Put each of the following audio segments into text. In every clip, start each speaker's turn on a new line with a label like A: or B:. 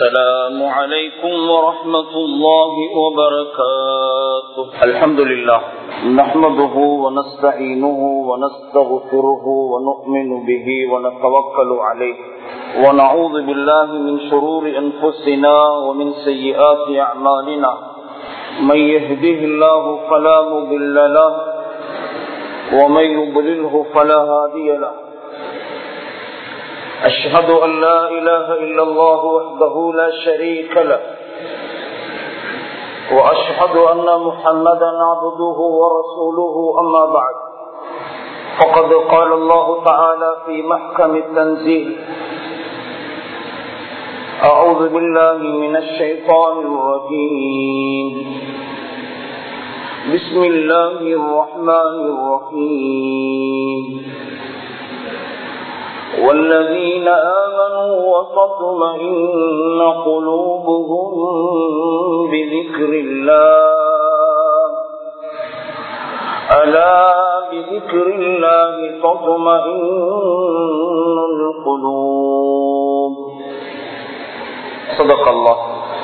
A: السلام عليكم ورحمة الله وبركاته الحمد لله نحمده ونستعينه ونستغفره ونؤمن به ونتوكل عليه ونعوذ بالله من شرور أنفسنا ومن سيئات أعمالنا من يهده الله فلا مضل له ومن يضلله فلا هادي له أشهد أن لا إله إلا الله وحده لا شريك له وأشهد أن محمدا عبده ورسوله أما بعد فقد قال الله تعالى في محكم التنزيل أعوذ بالله من الشيطان الرجيم بسم الله الرحمن الرحيم والذين آمنوا وتطمئن قلوبهم بذكر الله ألا بذكر الله تطمئن القلوب صدق الله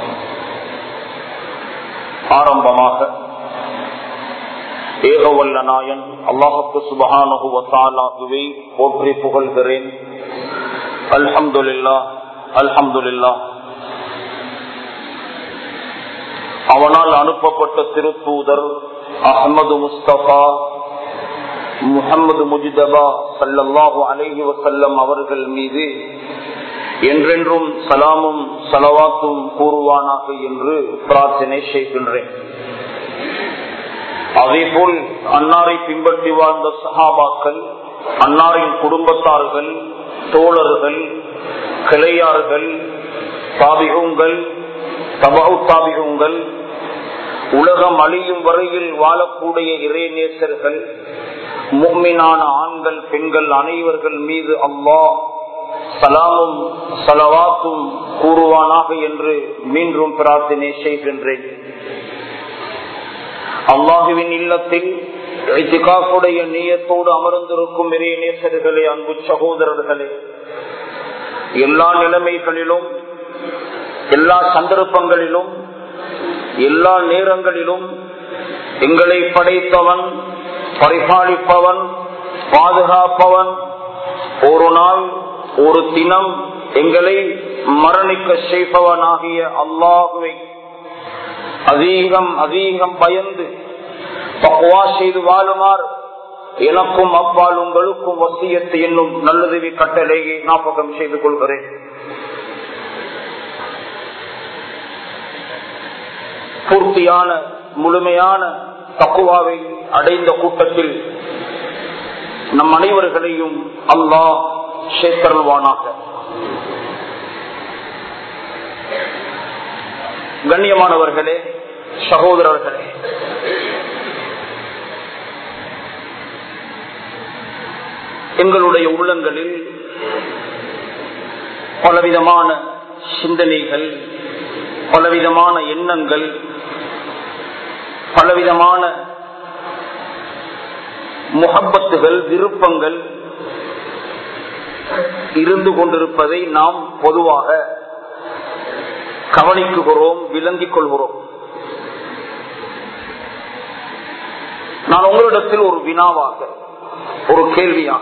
A: ஆரம்பமாக ஏகவல்ல நாயன் அல்லாஹுக்கு சுபகானுகுவத்தாலாகவே போற்றி புகழ்கிறேன் அல்ஹம்துல்லா அல்ஹம்துல்லா அவனால் அனுப்பப்பட்ட திருத்தூதர் அஹமது முஸ்தபா முகமது முஜிதபா சல்லல்லாஹு அலஹி வசல்லம் அவர்கள் மீது என்றென்றும் சலாமும் சலவாத்தும் கூறுவானாக என்று பிரார்த்தனை செய்கின்றேன் அதேபோல் அன்னாரை பின்பற்றி வாழ்ந்த சஹாபாக்கள் அன்னாரின் குடும்பத்தார்கள் தோழர்கள் கிளையார்கள் தாபிகங்கள் தபகு தாபிகங்கள் உலகம் அழியும் வரையில் வாழக்கூடிய இறைநேசர்கள் முக்மினான ஆண்கள் பெண்கள் அனைவர்கள் மீது அல்லாஹ் சலாமும் சலவாத்தும் கூறுவானாக என்று மீண்டும் பிரார்த்தனை செய்கின்றேன் அல்லாஹுவின் இல்லத்தில் இத்திகாக்குடைய நீயத்தோடு அமர்ந்திருக்கும் நிறைய நேசர்களே அன்பு சகோதரர்களே எல்லா நிலைமைகளிலும் எல்லா சந்தர்ப்பங்களிலும் எல்லா நேரங்களிலும் எங்களை படைத்தவன் பரிபாலிப்பவன் பாதுகாப்பவன் ஒரு நாள் ஒரு தினம் எங்களை மரணிக்க செய்பவனாகிய அல்லாஹுவை அதிகம் அதிகம் பயந்து பக்குவா செய்து வாழுமாறு எனக்கும் அப்பால் உங்களுக்கும் வசியத்து என்னும் நல்லதுவி கட்டளையை ஞாபகம் செய்து கொள்கிறேன் பூர்த்தியான முழுமையான தக்குவாவை அடைந்த கூட்டத்தில் நம் அனைவர்களையும் அல்லாஹ் சேர்த்தருள்வானாக கண்ணியமானவர்களே சகோதரர்களே எங்களுடைய உள்ளங்களில் பலவிதமான சிந்தனைகள் பலவிதமான எண்ணங்கள் பலவிதமான முகப்பத்துகள் விருப்பங்கள் இருந்து கொண்டிருப்பதை நாம் பொதுவாக கவனிக்குகிறோம் விளங்கிக் கொள்கிறோம் நான் உங்களிடத்தில் ஒரு வினாவாக ஒரு கேள்வியாக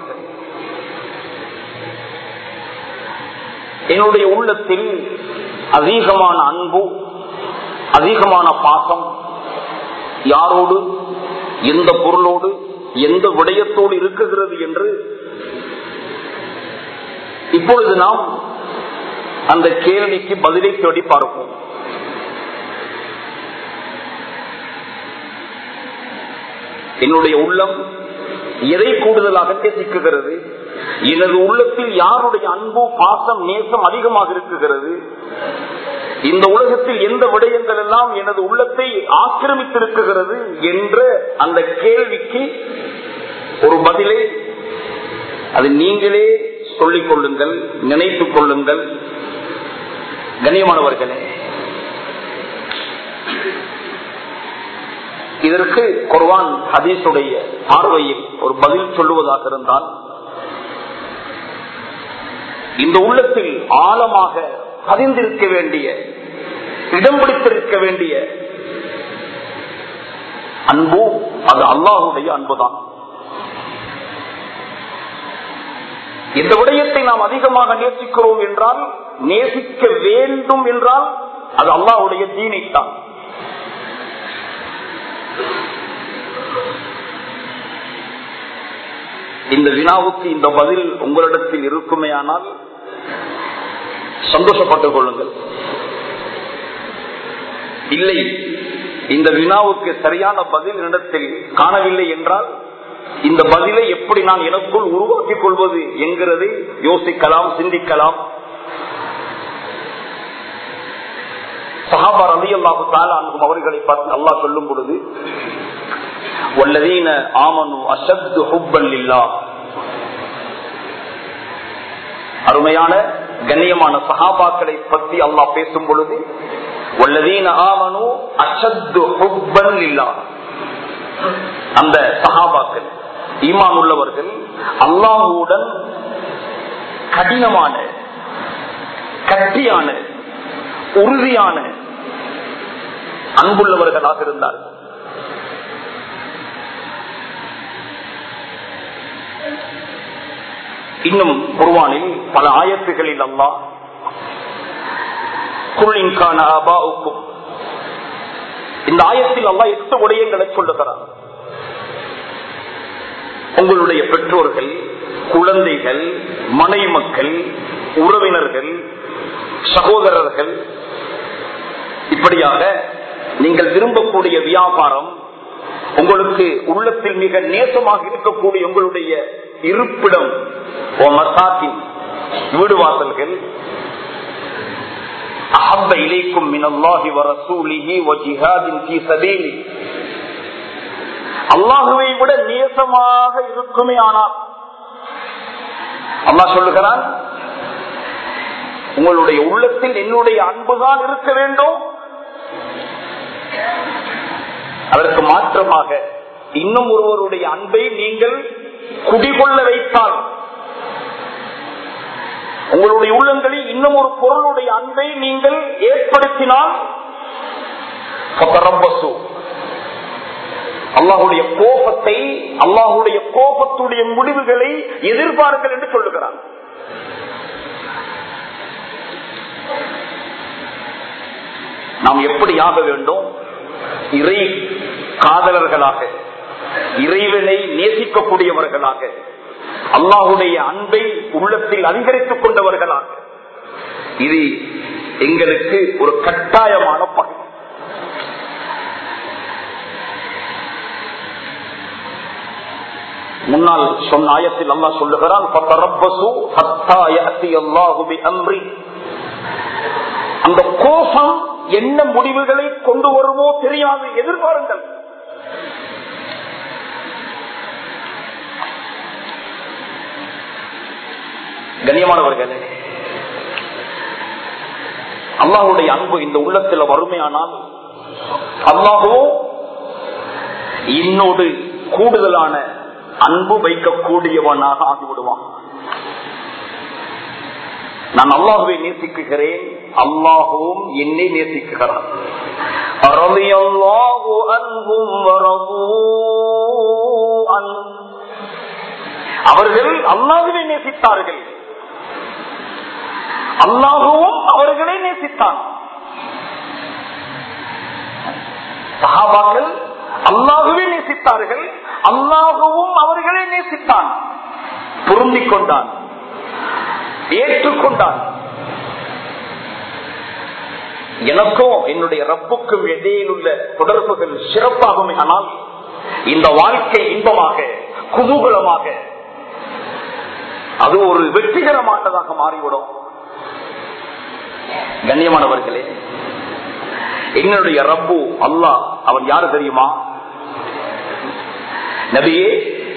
A: என்னுடைய உள்ளத்தில் அதிகமான அன்பு அதிகமான பாசம் யாரோடு எந்த பொருளோடு எந்த விடயத்தோடு இருக்குகிறது என்று இப்பொழுது நாம் அந்த கேள்விக்கு பதிலை தேடி பார்ப்போம் என்னுடைய உள்ளம் எதை கூடுதலாக நேசிக்குகிறது எனது உள்ளத்தில் யாருடைய அன்பு பாசம் நேசம் அதிகமாக இருக்குகிறது இந்த உலகத்தில் எந்த விடயங்கள் எல்லாம் எனது உள்ளத்தை ஆக்கிரமித்திருக்குகிறது என்ற அந்த கேள்விக்கு ஒரு பதிலை அது நீங்களே சொல்லிக் கொள்ளுங்கள் நினைத்துக் கொள்ளுங்கள் கண்ணியமானவர்களே இதற்கு குர்வான் ஹதீஸுடைய பார்வையில் ஒரு பதில் சொல்லுவதாக இருந்தால் இந்த உள்ளத்தில் ஆழமாக பதிந்திருக்க வேண்டிய இடம் பிடித்திருக்க வேண்டிய அன்பு அது அல்லாஹுடைய அன்புதான் இந்த விடயத்தை நாம் அதிகமாக நேசிக்கிறோம் என்றால் நேசிக்க வேண்டும் என்றால் அது அல்லாஹுடைய தீனைத்தான் இந்த வினாவுக்கு இந்த பதில் உங்களிடத்தில் இருக்குமே ஆனால் சந்தோஷப்பட்டுக் கொள்ளுங்கள் இல்லை இந்த வினாவுக்கு சரியான பதில் இடத்தில் காணவில்லை என்றால் இந்த பதிலை எப்படி நான் எனக்குள் உருவாக்கிக் கொள்வது என்கிறதை யோசிக்கலாம் சிந்திக்கலாம் சஹாபார் அலி அல்லாஹு தாலும் அவர்களை பார்த்து அல்லாஹ் சொல்லும் பொழுது வல்லதீன ஆமனு அசத்து ஹுப்பல் இல்லா அருமையான கண்ணியமான சஹாபாக்களை பற்றி அல்லாஹ் பேசும் பொழுது வல்லதீன ஆமனு அசத்து ஹுப்பல் இல்லா அந்த சஹாபாக்கள் ஈமான் உள்ளவர்கள் அல்லாஹுடன் கடினமான கட்டியான உறுதியான அன்புள்ளவர்களாக இருந்தார்கள் இன்னும் குர்வானில் பல ஆயத்துகளில் அல்லா குள்ளின்கான அபாவுக்கும் இந்த ஆயத்தில் அல்லா எட்டு உடையங்களை சொல்லுகிறார் உங்களுடைய பெற்றோர்கள் குழந்தைகள் மனைவி மக்கள் உறவினர்கள் சகோதரர்கள் இப்படியாக நீங்கள் விரும்பக்கூடிய வியாபாரம் உங்களுக்கு உள்ளத்தில் மிக நேசமாக இருக்கக்கூடிய உங்களுடைய இருப்பிடம் வீடு வாசல்கள் அஹப்ப இலைக்கும் மினல்லாஹி வரசூலிஹி வஜிஹாதின் ஃபீ சபீலி அல்லாஹுவை விட நேசமாக இருக்குமே ஆனால் அல்லாஹ் சொல்லுகிறான் உங்களுடைய உள்ளத்தில் என்னுடைய அன்புதான் இருக்க வேண்டும் அதற்கு மாற்றமாக இன்னும் ஒருவருடைய அன்பை நீங்கள் குடிகொள்ள வைத்தால் உங்களுடைய உள்ளங்களில் இன்னும் ஒரு பொருளுடைய அன்பை நீங்கள் ஏற்படுத்தினால் அல்லாஹுடைய கோபத்தை அல்லாஹுடைய கோபத்துடைய முடிவுகளை எதிர்பார்கள் என்று சொல்லுகிறான் நாம் எப்படி ஆக வேண்டும் இறை காதலர்களாக இறைவனை நேசிக்கக்கூடியவர்களாக அல்லாஹுடைய அன்பை உள்ளத்தில் அதிகரித்துக் கொண்டவர்களாக இது எங்களுக்கு ஒரு கட்டாயமான பகை முன்னால் சொன்ன ஆயத்தில் அல்லா சொல்லுகிறான் அந்த கோபம் என்ன முடிவுகளை கொண்டு வருமோ தெரியாது எதிர்பாருங்கள் கண்ணியமானவர்களே அல்லாஹுடைய அன்பு இந்த உள்ளத்தில் வறுமையானால் அல்லாஹோ இன்னோடு கூடுதலான அன்பு வைக்கக்கூடியவனாக ஆகிவிடுவான் நான் அல்லாஹுவை நேசிக்குகிறேன் அல்லாஹுவும் என்னை நேசிக்குகிறான் அவர்கள் அல்லாஹுவை நேசித்தார்கள் அல்லாஹுவும் அவர்களை நேசித்தான் சகாபாக்கள் அல்லாஹுவே நேசித்தார்கள் அல்லாஹுவும் அவர்களை நேசித்தான் பொருந்திக் கொண்டான் ஏற்றுக்கொண்டான் எனக்கும் என்னுடைய ரப்புக்கும் இடையில் உள்ள தொடர்புகள் சிறப்பாகும் ஆனால் இந்த வாழ்க்கை இன்பமாக குதூகலமாக அது ஒரு வெற்றிகரமானதாக மாறிவிடும் கண்ணியமானவர்களே என்னுடைய ரப்பு அல்லாஹ் அவன் யாரு தெரியுமா நபியே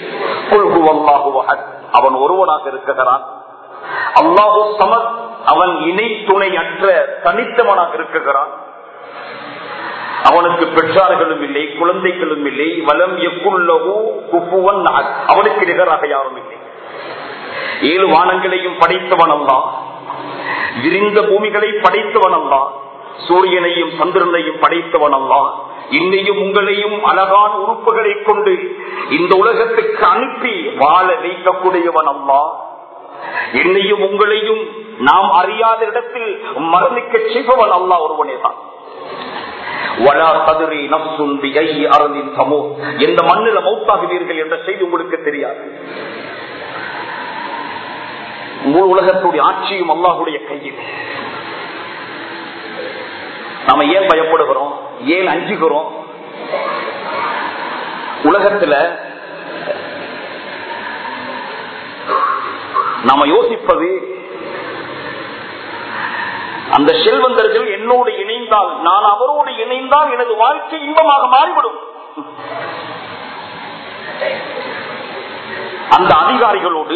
A: அவன் ஒருவனாக இருக்கிறான் அல்லாஹு சமத் அவன் இணை துணை அற்ற தனித்தவனாக இருக்கிறான் அவனுக்கு பெற்றார்களும் இல்லை குழந்தைகளும் இல்லை வலம் எக்குள்ளவோ குப்புவன் அவனுக்கு நிகராக யாரும் இல்லை ஏழு வானங்களையும் படைத்தவன் அல்லா விரிந்த பூமிகளை படைத்தவன் அல்லா சூரியனையும் சந்திரனையும் படைத்தவன் அல்லா இன்னையும் உங்களையும் அழகான உறுப்புகளை கொண்டு இந்த உலகத்துக்கு அனுப்பி வாழ வைக்கக்கூடியவன் அல்லா என்னையும் உங்களையும் நாம் அறியாத இடத்தில் மரணிக்க செய்பவன் அல்லா ஒருவனே தான் எந்த மண்ணில மௌத்தாகுவீர்கள் என்ற செய்தி உங்களுக்கு தெரியாது முழு உலகத்துடைய ஆட்சியும் அல்லாஹுடைய கையில் நாம ஏன் பயப்படுகிறோம் ஏன் அஞ்சுகிறோம் உலகத்துல நாம யோசிப்பது அந்த செல்வந்தர்கள் என்னோடு இணைந்தால் நான் அவரோடு இணைந்தால் எனது வாழ்க்கை இன்பமாக மாறிவிடும் அந்த அதிகாரிகளோடு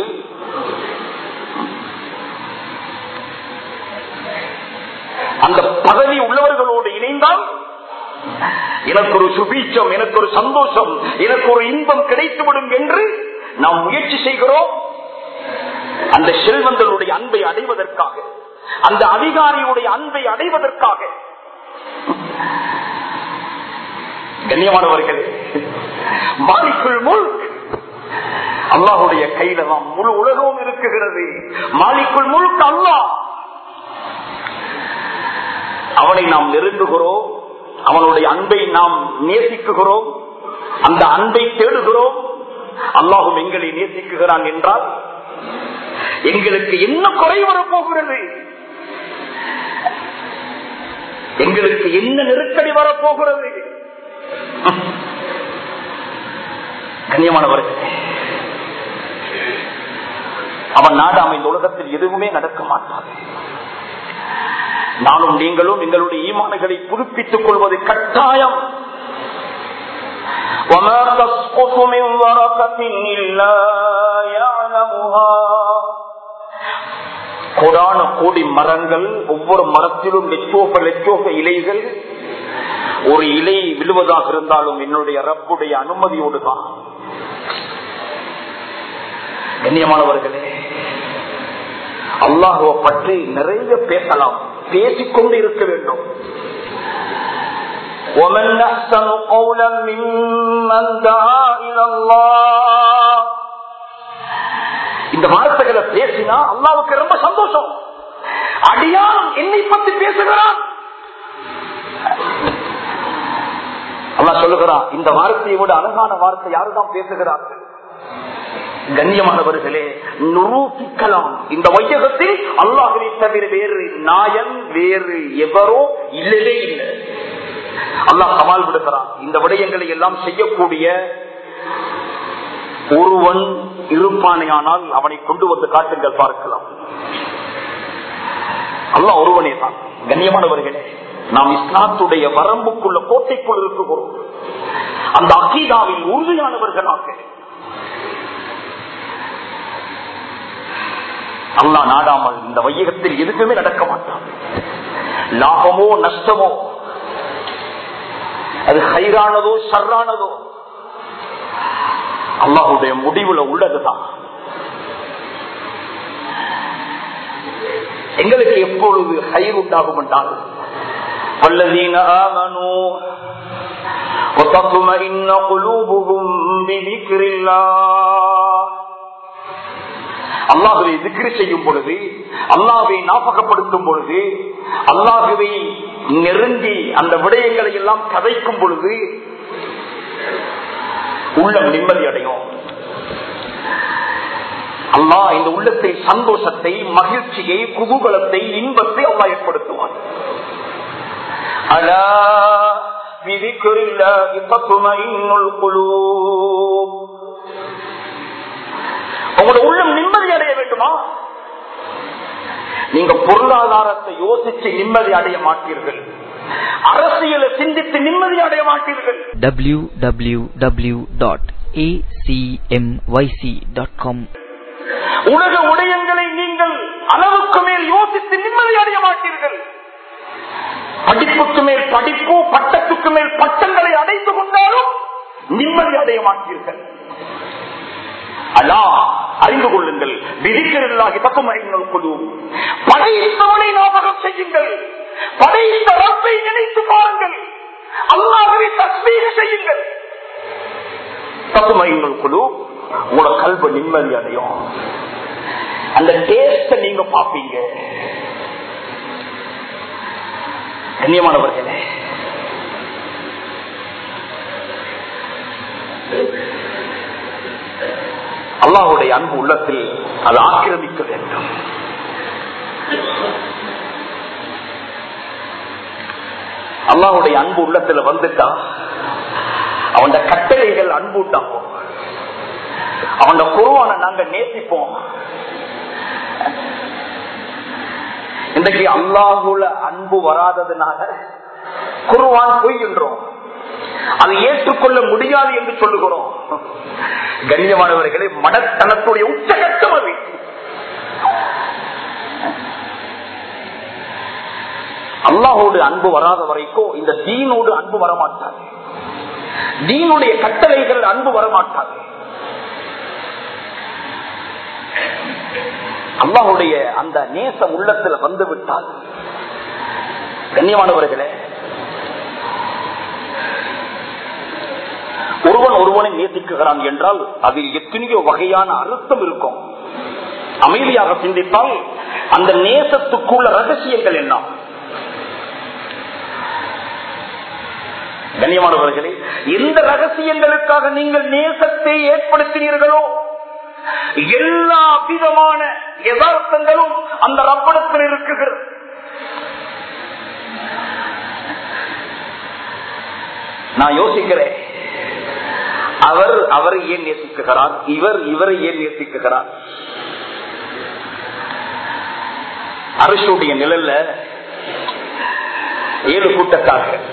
A: அந்த பதவி உள்ளவர்களோடு இணைந்தால் எனக்கு ஒரு சுபீச்சம் எனக்கு ஒரு சந்தோஷம் எனக்கு ஒரு இன்பம் கிடைத்துவிடும் என்று நாம் முயற்சி செய்கிறோம் அந்த செல்வந்தனுடைய அன்பை அடைவதற்காக அந்த அதிகாரியுடைய அன்பை அடைவதற்காக கண்ணியமானவர்களே மாலிக்குள் முள் அல்லாஹுடைய கையில தான் முழு உலகமும் இருக்குகிறது மாலிக்குள் முழுக்க அல்லாஹ் அவனை நாம் நெருங்குகிறோம் அவனுடைய அன்பை நாம் நேசிக்குகிறோம் அந்த அன்பை தேடுகிறோம் அல்லாஹும் எங்களை நேசிக்குகிறான் என்றால் எங்களுக்கு என்ன குறை வரப்போகிறது எங்களுக்கு என்ன நெருக்கடி வரப்போகிறது கண்ணியமானவர்கள் அவன் நாடாம இந்த உலகத்தில் எதுவுமே நடக்க மாட்டாது நானும் நீங்களும் எங்களுடைய ஈமான்களை புதுப்பித்துக் கொள்வது கட்டாயம் وما تسقط من ورقة إلا يعلمها கோடான கோடி மரங்கள் ஒவ்வொரு மரத்திலும் லட்சோப லட்சோப இலைகள் ஒரு இலை விழுவதாக இருந்தாலும் என்னுடைய ரப்புடைய அனுமதியோடு தான் கண்ணியமானவர்களே அல்லாஹுவை பற்றி நிறைய பேசலாம் பேசிக்கொண்டு இருக்க வேண்டும் ومن أحسن قولا ممن دعا إلى الله இந்த வார்த்தைகளை பேசினா அல்லாவுக்கு ரொம்ப சந்தோஷம் அடியான் என்னை பத்தி பேசுகிறான் அல்லா சொல்லுகிறான் இந்த வார்த்தையை விட அழகான வார்த்தை யாருதான் பேசுகிறார்கள் கண்ணியமானவர்களே நுரூபிக்கலாம் இந்த வையகத்தில் அல்லாஹரை தவிர வேறு நாயன் வேறு எவரோ இல்லவே இல்லை அல்லாஹ் சவால் விடுகிறான் இந்த விடயங்களை எல்லாம் செய்யக்கூடிய ஒருவன் இருப்பானையானால் அவனை கொண்டு வந்து காட்டுங்கள் பார்க்கலாம் அல்லாஹ் ஒருவனே தான் கண்ணியமானவர்களே நாம் இஸ்லாத்துடைய வரம்புக்குள்ள கோட்டைக்குள் இருக்குகிறோம் அந்த அகீதாவில் உறுதியானவர்களாக அல்லா நாடாமல் இந்த வையகத்தில் எதுக்குமே நடக்க மாட்டான் லாபமோ நஷ்டமோ அது ஹைரானதோ ஷர்ரானதோ அல்லாஹுடைய முடிவுல உள்ளதுதான் எங்களுக்கு எப்பொழுது ஹைர் உண்டாகும் என்றால் والذين آمنوا وتطمئن قلوبهم بذكر الله அல்லாஹுவை திக்ரி செய்யும் பொழுது அல்லாஹுவை ஞாபகப்படுத்தும் பொழுது அல்லாஹுவை நெருங்கி அந்த விடயங்களை எல்லாம் கதைக்கும் பொழுது உள்ளம் நிம்மதி அடையும் அல்லாஹ் இந்த உள்ளத்தில் சந்தோஷத்தை மகிழ்ச்சியை குதூகலத்தை இன்பத்தை அல்லா ஏற்படுத்துவான் அலா بذكر الله تطمئن القلوب உங்களோட உள்ளம் நிம்மதி அடைய வேண்டுமா நீங்க பொருளாதாரத்தை யோசிச்சு நிம்மதி அடைய மாட்டீர்கள் அரசியலை சிந்தித்து நிம்மதி அடைய மாட்டீர்கள்
B: www.acmyc.com
A: உலக உடையங்களை நீங்கள் அளவுக்கு மேல் யோசித்து நிம்மதி அடைய மாட்டீர்கள் படிப்புக்கு மேல் படிப்பு பட்டத்துக்கு மேல் பட்டங்களை அடைந்து கொண்டாலும் நிம்மதி அடைய மாட்டீர்கள் அல்லா அறிந்து கொள்ளுங்கள் விதிக்கிறாகி தப்புமையினால் குழு படைத்தவனை ஞாபகம் செய்யுங்கள் படைத்த ரப்பை நினைத்து பாருங்கள் அல்லாஹவை தஸ்மீக செய்யுங்கள் தப்புமையினால் குழு உங்களோட கல்வ நிம்மதி அடையும் அந்த டேஸ்ட நீங்க பாப்பீங்க கண்ணியமானவர்களே அல்லாஹுடைய அன்பு உள்ளத்தில் அது ஆக்கிரமிக்க வேண்டும் அல்லாஹுடைய அன்பு உள்ளத்துல வந்துட்டா அவன் கட்டளைகள் அன்பு உண்டாகும் அவன் குருவான நாங்க நேசிப்போம் இன்றைக்கு அல்லாஹுல அன்பு வராததுனால குருவான் பொய்கின்றோம் அதை ஏற்றுக்கொள்ள முடியாது என்று சொல்லுகிறோம் கண்ணியமானவர்களே மனத்தனத்துடைய உச்சகட்டம் அது அல்லாஹோடு அன்பு வராத வரைக்கும் இந்த தீனோடு அன்பு வரமாட்டாது தீனுடைய கட்டளைகள் அன்பு வரமாட்டாது அல்லாஹுடைய அந்த நேசம் உள்ளத்துல வந்து விட்டால் கண்ணியமானவர்களே ஒருவன் ஒருவனை நேசிக்குகிறான் என்றால் அதில் எத்தனையோ வகையான அர்த்தம் இருக்கும் அமைதியாக சிந்தித்தால் அந்த நேசத்துக்குள்ள ரகசியங்கள் என்ன கண்ணியமானவர்களே எந்த ரகசியங்களுக்காக நீங்கள் நேசத்தை ஏற்படுத்தினீர்களோ எல்லா விதமான யதார்த்தங்களும் அந்த ரப்படத்தில் இருக்குகிறது நான் யோசிக்கிறேன் அவர் அவரை ஏன் நேசிக்குகிறார் இவர் இவரை ஏன் நேசிக்குகிறார் அரசுடைய நிழல்ல ஏழு கூட்டத்தார்கள்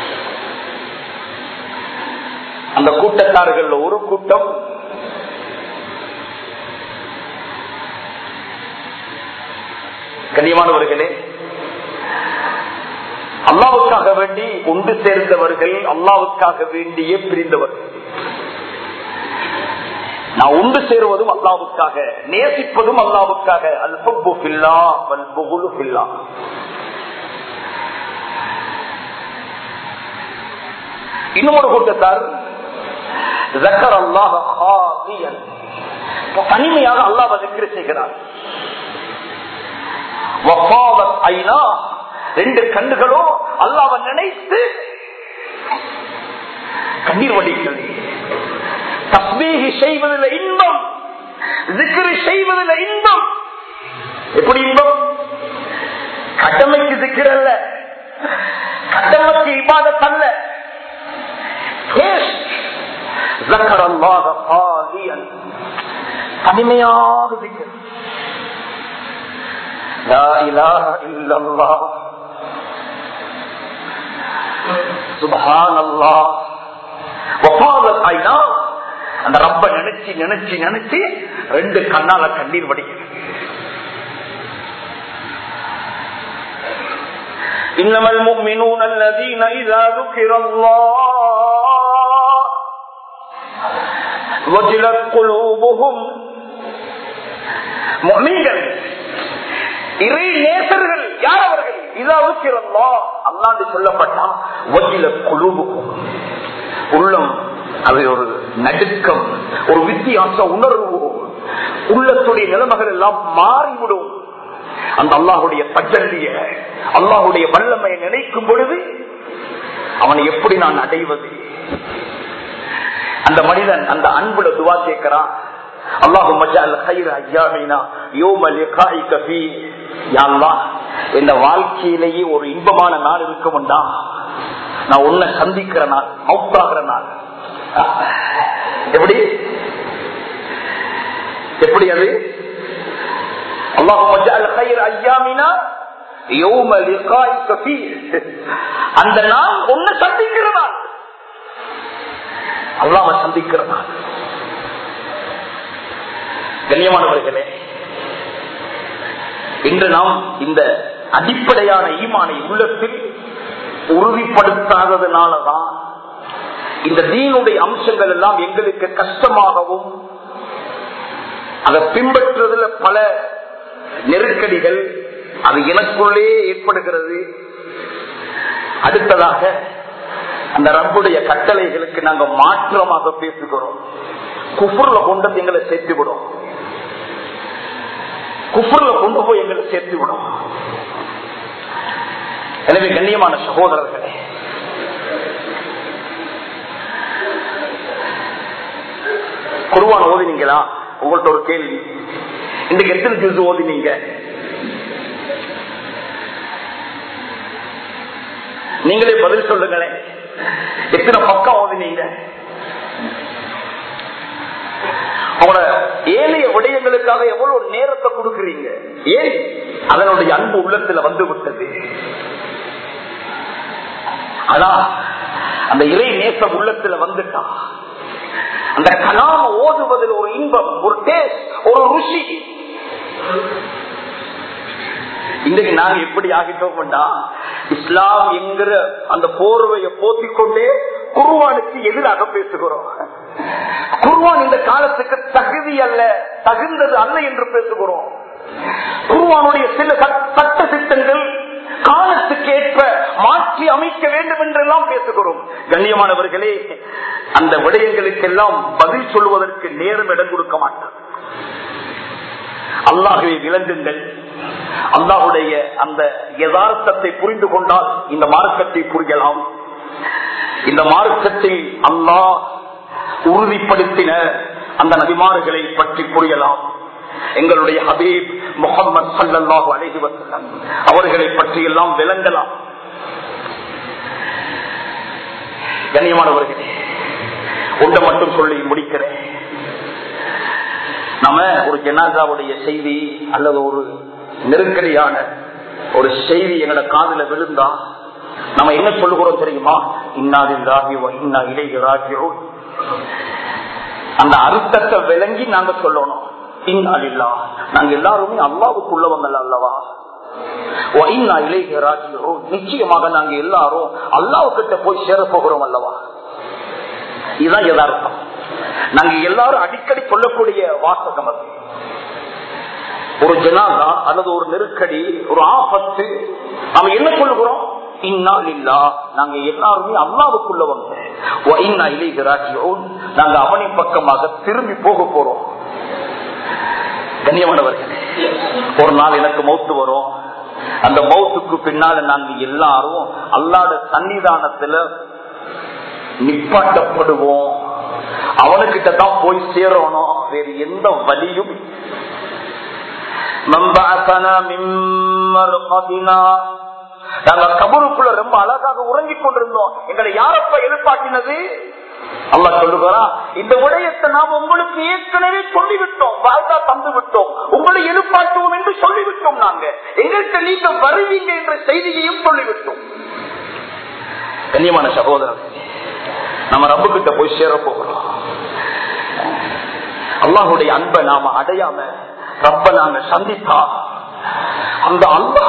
A: அந்த கூட்டத்தார்கள் ஒரு கூட்டம் கண்ணியமானவர்களே அல்லாவுக்காக வேண்டி ஒன்று சேர்ந்தவர்கள் அல்லாவுக்காக வேண்டியே பிரிந்தவர்கள் நான் ஒன்று சேருவதும் அல்லாவுக்காக நேசிப்பதும் அல்லாவுக்காக அல்பு பில்லா வல்புகுலு பில்லா இன்னொரு கூட்டத்தார் ஜக்கர் அல்லாஹ் தனிமையாக அல்லாஹ் திக்ர செய்கிறார் ரெண்டு கண்ணுகளோ அல்லாவ நினைத்து கண்ணீர் வடிக்கிறது தஸ்மீகி செய்வதில் இன்பம் திக்ரு செய்வதில் இன்பம் எப்படி இன்பம் கடமைக்கு திக்ர் அல்ல கடமைக்கு இபாதத் அல்ல தனிமையாக திக்ர் لا إله إلا الله سبحان الله وفاضت عينا அந்த ரப்ப நினைச்சு நினைச்சு நினைச்சு ரெண்டு கண்ணால கண்ணீர் வடிக்கிறது إنما المؤمنون الذين إذا ذكر الله وجلت قلوبهم مؤمنين இறை நேசர்கள் யார் அவர்கள் இதாவுக்கிறல்லா அல்லாண்டு சொல்லப்பட்டா வஜில குழுவுக்கும் உள்ளம் அது ஒரு நடுக்கம் ஒரு வித்தியாச உணர்வு உள்ளத்துடைய நிலைமைகள் எல்லாம் மாறிவிடும் அந்த அல்லாஹுடைய பச்சல்லிய அல்லாஹுடைய வல்லமையை நினைக்கும் பொழுது அவனை எப்படி நான் அடைவது அந்த மனிதன் அந்த அன்புல துவா கேட்கிறான் அல்லாஹும் இந்த வாழ்க்கையிலேயே ஒரு இன்பமான நாள் இருக்கும்டா நான் உன்னை சந்திக்கிற நாள் மவுத்தாகிற நாள் எப்படி எப்படி அது அந்த நாள் உன்னை சந்திக்கிற நாள் அல்லாம சந்திக்கிற நாள் கண்ணியமானவர்களே இன்று நாம் இந்த அடிப்படையான ஈமானை உள்ளத்தில் உறுதிப்படுத்தாததுனாலதான் இந்த தீனுடைய அம்சங்கள் எல்லாம் எங்களுக்கு கஷ்டமாகவும் அதை பின்பற்றுவதில் பல நெருக்கடிகள் அது எனக்குள்ளே ஏற்படுகிறது அடுத்ததாக அந்த ரப்புடைய கட்டளைகளுக்கு நாங்க மாற்றமாக பேசுகிறோம் குஃபுர்ல கொண்டு வந்து எங்களை சேர்த்து விடும் குஃபுர்ல கொண்டு போய் எங்களை சேர்த்து விடும் எனவே கண்ணியமான சகோதரர்களே குருவான ஓதினீங்களா உங்கள்ட்ட ஒரு கேள்வி இன்றைக்கு எத்தனை ஜூஸ் ஓதினீங்க நீங்களே பதில் சொல்லுங்களேன் எத்தனை பக்கம் ஓதினீங்க அவங்களோட ஏழைய விடயங்களுக்காக எவ்வளவு நேரத்தை கொடுக்குறீங்க ஏன் அதனுடைய அன்பு உள்ளத்துல வந்து விட்டது அதான் அந்த இறை நேசம் உள்ளத்துல வந்துட்டா அந்த கலாம ஓதுவதில் ஒரு இன்பம் ஒரு டேஸ்ட் ஒரு ருசி இன்றைக்கு நாங்க எப்படி ஆகிட்டோம்னா இஸ்லாம் என்கிற அந்த போர்வையை போத்திக்கொண்டே குருவானுக்கு எதிராக பேசுகிறோம் குருவான் இந்த காலத்துக்கு தகுதி அல்ல தகுந்தது அல்ல என்று பேசுகிறோம் குருவானுடைய சில சட்ட திட்டங்கள் காலத்துக்கு ஏற்ப மாற்றி அமைக்க வேண்டும் என்றெல்லாம் பேசுகிறோம் கண்ணியமானவர்களே அந்த விடயங்களுக்கெல்லாம் பதில் சொல்வதற்கு நேரம் இடம் கொடுக்க மாட்டார் அல்லாஹுவை விளங்குங்கள் அல்லாஹுடைய அந்த யதார்த்தத்தை புரிந்து கொண்டால் இந்த மார்க்கத்தை புரியலாம் இந்த மார்க்கத்தில் அல்லாஹ் உறுதிப்படுத்தின அந்த நபிமார்களை பற்றி புரியலாம் எங்களுடைய ஹபீப் முகமது சல்லாஹு அலஹி வசல்லம் அவர்களை பற்றி எல்லாம் விளங்கலாம் கண்ணியமானவர்களே ஒன்றை மட்டும் சொல்லி முடிக்கிறேன் நம்ம ஒரு ஜனாதாவுடைய செய்தி அல்லது ஒரு நெருக்கடியான ஒரு செய்தி எங்களோட காதல விழுந்தா நம்ம என்ன சொல்லுகிறோம் தெரியுமா இன்னாதில் ராகியோ இன்னா இலைய ராகியோ அந்த அர்த்தத்தை விளங்கி நாங்க சொல்லணும் இன்னாலில்லா நாங்க எல்லாருமே அல்லாவுக்குள்ளவங்க அல்லவா நிச்சயமாக நாங்க எல்லாரும் அல்லாவுக்கிட்ட போய் சேர போகிறோம் அல்லவா இதுதான் யதார்த்தம் நாங்க எல்லாரும் அடிக்கடி சொல்லக்கூடிய வாசகம் அது ஒரு ஜனாதா அல்லது ஒரு நெருக்கடி ஒரு ஆபத்து நாம என்ன சொல்லுகிறோம் இன்னால் இல்லா நாங்க எல்லாருமே அல்லாவுக்குள்ளவங்க நாங்க அவனின் பக்கமாக திரும்பி போக போறோம் கண்ணியமானவர்களே ஒரு நாள் எனக்கு மௌத்து வரும் அந்த மௌத்துக்கு பின்னால நாங்க எல்லாரும் அல்லாத சன்னிதானத்துல நிப்பாட்டப்படுவோம் அவனுக்கிட்ட தான் போய் சேரணும் வேறு எந்த வழியும் நாங்க கபருக்குள்ள ரொம்ப அழகாக உறங்கிக் கொண்டிருந்தோம் எங்களை யாரப்ப எழுப்பாட்டினது அல்லா சொல்லுகிறா இந்த விடயத்தை நாம் உங்களுக்கு ஏற்கனவே சொல்லிவிட்டோம் வாழ்ந்தா தந்து விட்டோம் உங்களை எழுப்பாட்டுவோம் என்று சொல்லிவிட்டோம் நாங்க எங்கள்கிட்ட நீங்க வருவீங்க என்ற செய்தியையும் சொல்லிவிட்டோம் கண்ணியமான சகோதரர் நம்ம ரப்பு கிட்ட போய் சேர போகிறோம் அல்லாஹுடைய அன்பை நாம அடையாம ரப்ப நாங்க சந்தித்தா அந்த அல்லா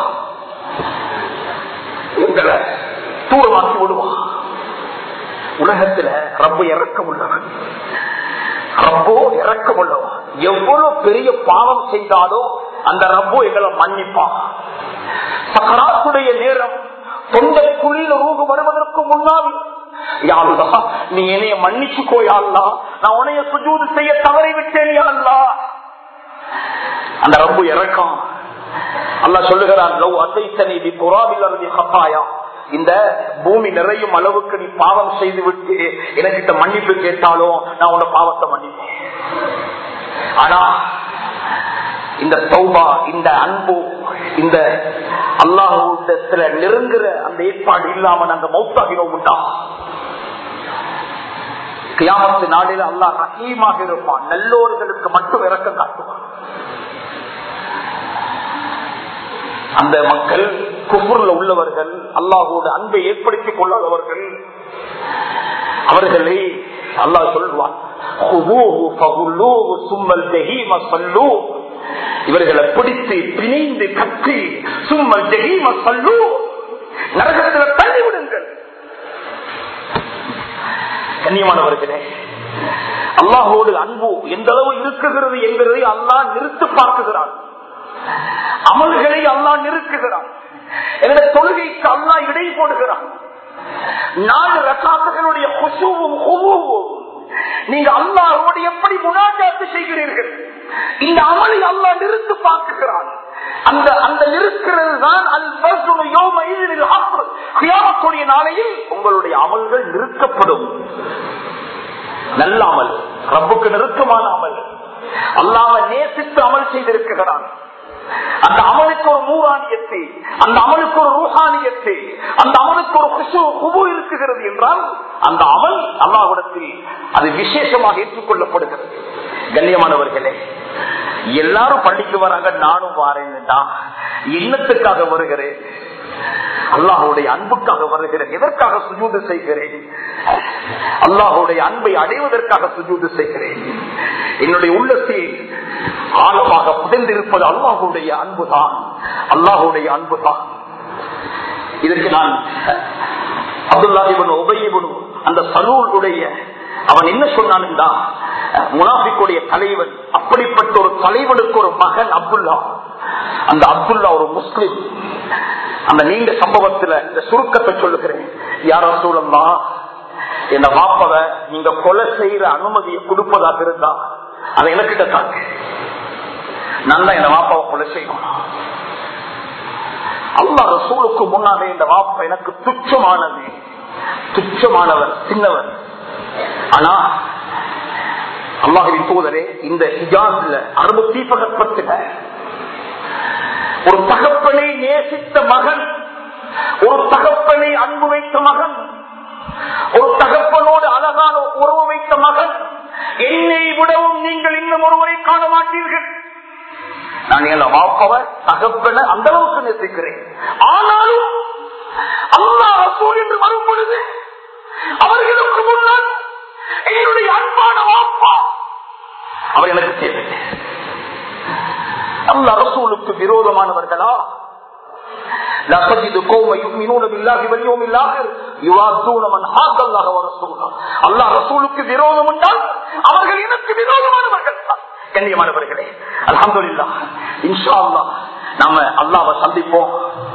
A: எங்களை தூரமாக்கி விடுவான் உலகத்துல ரப்ப இறக்கம் உள்ளவன் ரப்போ இறக்கம் உள்ளவன் எவ்வளவு பெரிய பாவம் செய்தாலும் அந்த ரப்போ எங்களை மன்னிப்பான் சக்கராத்துடைய நேரம் தொண்டைக்குழியில ரூகு வருவதற்கு முன்னால் யாருதா நீ என்னைய மன்னிச்சுக்கோ யாருலா நான் உனைய சுஜூது செய்ய தவறி விட்டேன் யாருலா அந்த ரப்பு இறக்கம் அல்லா சொல்லுகிறான் லவ் அசைத்தனை தி புறாவில் அருதி ஹப்பாயா இந்த பூமி நிறையும் அளவுக்கு நீ பாவம் செய்து விட்டு எனக்கிட்ட மன்னிப்பு கேட்டாலும் நான் உன பாவத்தை மன்னிப்பேன் ஆனா இந்த சௌபா இந்த அன்பு இந்த அல்லாஹூட்டத்துல நெருங்குற அந்த ஏற்பாடு இல்லாம நாங்க மௌத்தாகினோம் உண்டா கியாமத்து நாளில் அல்லா ரஹீமாக இருப்பான் நல்லோர்களுக்கு மட்டும் இறக்கம் காட்டுவான் அந்த மக்கள் குபுர்ல உள்ளவர்கள் அல்லாஹோடு அன்பை ஏற்படுத்திக் கொள்ளாதவர்கள் அவர்களை அல்லாஹ் சொல்வான் இவர்களை பிடித்து பிணைந்து கட்டி சும்மல் ஜெகீம சொல்லு நரகத்தில் தள்ளி விடுங்கள் கண்ணியமானவர்களே அல்லாஹோடு அன்பு எந்த அளவு இருக்குகிறது என்கிறதை அல்லாஹ் நிறுத்து பார்க்குகிறான் அமல்களை அல்லாஹ் நிறுத்துகிறான் என்னுடைய தொழுகைக்கு அல்லாஹ் இடை போடுகிறான் நாலு ரசாத்துகளுடைய குசுவும் குமுவும் நீங்க அல்லாஹோடு எப்படி முனாஜாத்து செய்கிறீர்கள் இந்த அமலை அல்லாஹ் நிறுத்து பார்க்குகிறான் அந்த அந்த நிறுக்கிறது தான் அல் நாளையில் உங்களுடைய அமல்கள் நிறுத்தப்படும் நல்ல அமல் ரப்புக்கு நெருக்கமான அமல் அல்லாம நேசித்து அமல் செய்திருக்கிறான் அந்த அமலுக்கு ஒரு நூறானியத்தை அந்த அமலுக்கு ஒரு ரூஹானியத்தை அந்த அமலுக்கு ஒரு குசு குபு இருக்குகிறது என்றால் அந்த அமல் அல்லாஹிடத்தில் அது விசேஷமாக ஏற்றுக்கொள்ளப்படுகிறது கண்ணியமானவர்களே எல்லாரும் பள்ளிக்கு வராங்க நானும் வாரேன்டா எண்ணத்துக்காக வருகிறேன் அல்லாஹுடைய அன்புக்காக வருகிறேன் எதற்காக சுஜூது செய்கிறேன் அல்லாஹுடைய அன்பை அடைவதற்காக சுஜூது செய்கிறேன் என்னுடைய உள்ளத்தை ஆழமாக புதைந்திருப்பது அல்லாஹுடைய அன்புதான் அல்லாஹுடைய அன்புதான் இதற்கு நான் அப்துல்லாஹிபன் உபயிபன் அந்த சலூருடைய அவன் என்ன சொன்னான் முனாஃபிக்குடைய தலைவன் அப்படிப்பட்ட ஒரு தலைவனுக்கு ஒரு மகன் அப்துல்லா அந்த அப்துல்லா ஒரு முஸ்லிம் அந்த நீண்ட சம்பவத்துல இந்த சுருக்கத்தை சொல்லுகிறேன் யாரோ சூழல்லா என்ன வாப்பவ நீங்க கொலை செய்யற அனுமதியை கொடுப்பதாக இருந்தா அதை எனக்கிட்ட தாங்க நல்லா இந்த வாப்பாவை கொலை செய்யணும் அல்லா ரசூலுக்கு முன்னாலே இந்த வாப்பா எனக்கு துச்சமானது துச்சமானவர் சின்னவர் ஆனா அல்லாஹின் தூதரே இந்த ஹிஜாஸ்ல அரபு தீபகற்பத்துல ஒரு தகப்பனை நேசித்த மகன் ஒரு தகப்பனை அன்பு வைத்த மகன் ஒரு தகப்பனோடு அழகான உறவு வைத்த மகன் என்னை விடவும் நீங்கள் இன்னும் ஒருவரை காண மாட்டீர்கள் நான் எங்களை வாப்பவர் தகப்பன அந்த அளவுக்கு நேசிக்கிறேன் ஆனாலும் அல்லா ரசூல் என்று வரும் பொழுது அவர்களுக்கு முன்னால் என்னுடைய அன்பான வாப்பா அவர் எனக்கு தேவை அல்ல ரசூலுக்கு விரோதமானவர்களா விரோதம் என்றால் அவர்கள் எனக்கு விரோதமானவர்கள் கண்ணியமானவர்களே அலமதுல்லா இன்ஷா அல்லா நாம அல்லாவை சந்திப்போம்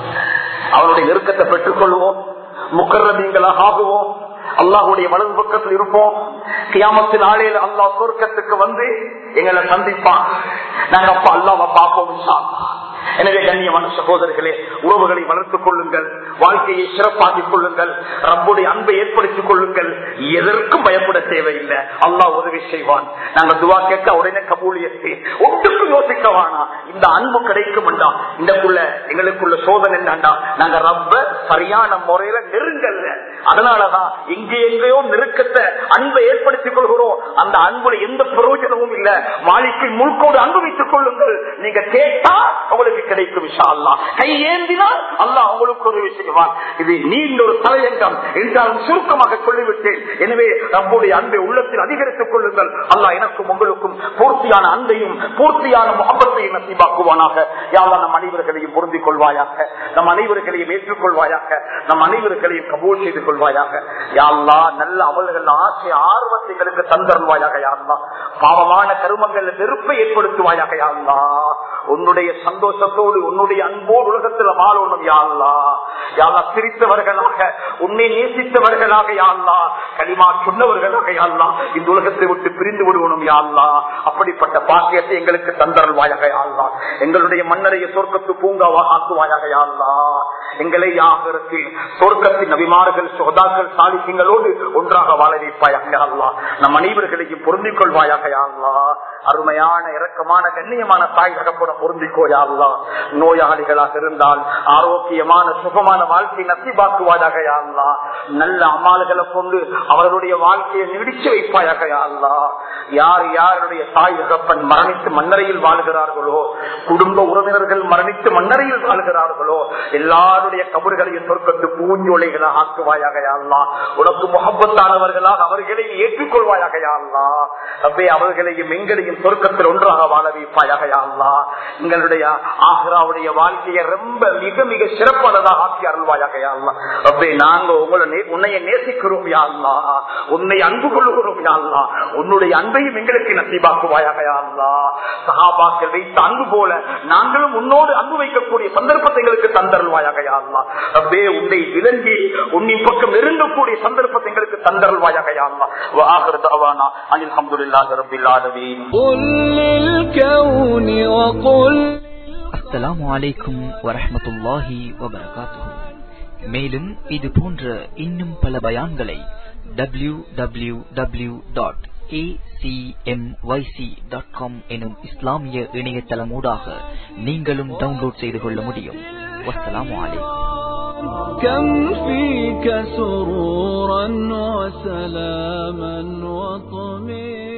A: அவருடைய நெருக்கத்தை பெற்றுக் கொள்வோம் முக்கரமீங்களாக ஆகுவோம் அல்லாஹுடைய வலது பக்கத்தில் இருப்போம் கியாமத்தின் ஆளையில் அல்லாஹ் சொர்க்கத்துக்கு வந்து எங்களை சந்திப்பான் நாங்க அப்ப அல்லாவை பார்ப்போம் இன்ஷா அல்லாஹ். எனவே கண்ணியமான சகோதரர்களே உறவுகளை வளர்த்துக் கொள்ளுங்கள் வாழ்க்கையை சிறப்பாக்கிக் கொள்ளுங்கள் ரப்புடைய அன்பை ஏற்படுத்திக் கொள்ளுங்கள் எதற்கும் பயப்பட தேவையில்லை அல்லாஹ் உதவி செய்வான் நாங்க துவா கேட்க உடனே கபூலியத்தை ஒன்றுக்கும் யோசிக்க வேணாம் இந்த அன்பு கிடைக்கும் இந்தக்குள்ள எங்களுக்குள்ள சோதனை என்னண்டா நாங்க ரப்ப சரியான முறையில நெருங்கல்ல அதனாலதான் இங்கே எங்கேயோ நெருக்கத்தை அன்பை ஏற்படுத்திக் கொள்கிறோம் அந்த அன்புல எந்த பிரயோஜனமும் இல்ல வாழ்க்கை முழுக்கோடு அன்பு வைத்துக் கொள்ளுங்கள் நீங்க கேட்டா உங்களுக்கு கிடைக்கும் விஷா அல்லா கை ஏந்தினால் அல்லாஹ் உங்களுக்கு உதவி செய்வான் இது நீண்ட ஒரு தலையங்கம் என்றாலும் சுருக்கமாக சொல்லிவிட்டேன் எனவே நம்முடைய அன்பை உள்ளத்தில் அதிகரித்துக் கொள்ளுங்கள் அல்லாஹ் எனக்கும் உங்களுக்கும் பூர்த்தியான அன்பையும் பூர்த்தியான முகப்பத்தையும் நசீபாக்குவானாக யாவா நம் அனைவர்களையும் பொருந்திக் கொள்வாயாக நம் அனைவர்களையும் ஏற்றுக்கொள்வாயாக நம் அனைவர்களையும் கபூல் செய்து கொள்வாயாக யாழ்லா நல்ல அமல்கள் ஆசை ஆர்வத்தை எங்களுக்கு தந்தருவாயாக யாழ்லா பாவமான கருமங்கள் வெறுப்பை ஏற்படுத்துவாயாக யாழ்லா உன்னுடைய சந்தோஷத்தோடு உன்னுடைய அன்போடு உலகத்தில் வாழணும் யாழ்லா யாழ்லா சிரித்தவர்களாக உன்னை நேசித்தவர்களாக யாழ்லா களிமா சொன்னவர்களாக யாழ்லா இந்த உலகத்தை விட்டு பிரிந்து விடுவனும் யாழ்லா அப்படிப்பட்ட பாக்கியத்தை எங்களுக்கு தந்தருள்வாயாக யாழ்லா எங்களுடைய மன்னரைய சொர்க்கத்து பூங்காவா ஆக்குவாயாக யாழ்லா எங்களை யாகரத்தில் சொர்க்கத்தின் அபிமார்கள் சுகதாக்கள் சாலிசிங்களோடு ஒன்றாக வாழ வைப்பாயாக யாழ்லா நம் அனைவர்களையும் பொருந்திக் கொள்வாயாக யாழ்லா அருமையான இரக்கமான கண்ணியமான தாய் தகப்பன பொருந்திக்கோயாள்லா நோயாளிகளாக இருந்தால் ஆரோக்கியமான சுகமான வாழ்க்கை நசிபாக்குவாயாக யாழ்லா நல்ல அம்மாள்களை கொண்டு அவர்களுடைய வாழ்க்கையை நீடிச்சு வைப்பாயாக யாழ்லா யார் யாருடைய தாய் தகப்பன் மரணித்து மன்னரையில் வாழ்கிறார்களோ குடும்ப உறவினர்கள் மரணித்து மன்னரையில் வாழ்கிறார்களோ எல்லாருடைய கபறுகளையும் சொற்கத்து பூஞ்சோலைகளாக ஆக்குவாயாக யாழ்லா உனக்கு முகப்பத்தானவர்களாக அவர்களை ஏற்றுக்கொள்வாயாக யாழ்லா அப்பே அவர்களையும் எங்களையும் அனைவரையும் சொர்க்கத்தில் ஒன்றாக வாழ வைப்பாயாக யா அல்லாஹ் எங்களுடைய ஆஹ்ராவுடைய வாழ்க்கையை ரொம்ப மிக மிக சிறப்பானதாக ஆக்கி அருள்வாயாக யா அல்லாஹ் ரப்பே நாங்க உங்களை நே- உன்னைய நேசிக்கிறோம் யா அல்லாஹ் உன்னை அன்பு கொள்ளுகிறோம் யா அல்லாஹ் உன்னுடைய அன்பையும் எங்களுக்கு நசீபாக்குவாயாக யா அல்லாஹ் சஹாபாக்கள் வைத்த அன்பு போல நாங்களும் உன்னோடு அன்பு வைக்கக்கூடிய சந்தர்ப்பத்தை எங்களுக்கு தந்தருள்வாயாக யா அல்லாஹ் ரப்பே உன்னை விளங்கி உன்னின் பக்கம் நெருங்கக்கூடிய சந்தர்ப்பத்தை எங்களுக்கு தந்தருள்வாயாக யா அல்லாஹ் وآخر دعوانا أن الحمد لله رب العالمين
B: قل للكون وقل
C: அஸ்ஸலாமு அலைக்கும் வரஹ்மத்துல்லாஹி வபரகாத்துஹு மேலும் இது போன்ற இன்னும் பல பயான்களை W W W dot dot com எனும் இஸ்லாமிய இணையதளமூடாக நீங்களும் டவுன்லோட் செய்து கொள்ள முடியும் வஸ்ஸலாமு அலைக்கும்
B: كم فيك سرورا وسلاما وطمئنا